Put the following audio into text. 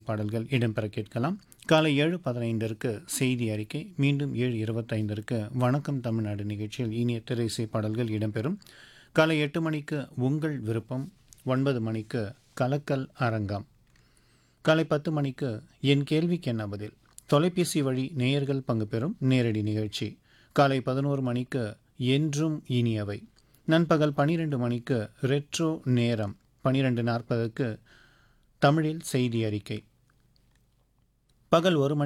பாடல்கள் இடம்பெற கேட்கலாம் காலை ஏழு பதினைந்திற்கு செய்தி அறிக்கை மீண்டும் ஏழு இருபத்தைந்திற்கு வணக்கம் தமிழ்நாடு நிகழ்ச்சியில் இனிய திரைசை பாடல்கள் இடம்பெறும் காலை எட்டு மணிக்கு உங்கள் விருப்பம் ஒன்பது மணிக்கு கலக்கல் அரங்கம் காலை பத்து மணிக்கு என் கேள்விக்கு என்ன பதில் தொலைபேசி வழி நேயர்கள் பங்கு பெறும் நேரடி நிகழ்ச்சி காலை பதினோரு மணிக்கு என்றும் இனியவை நண்பகல் பனிரெண்டு மணிக்கு ரெட்ரோ நேரம் பனிரெண்டு நாற்பதுக்கு தமிழில் செய்தி அறிக்கை பகல் ஒரு மணி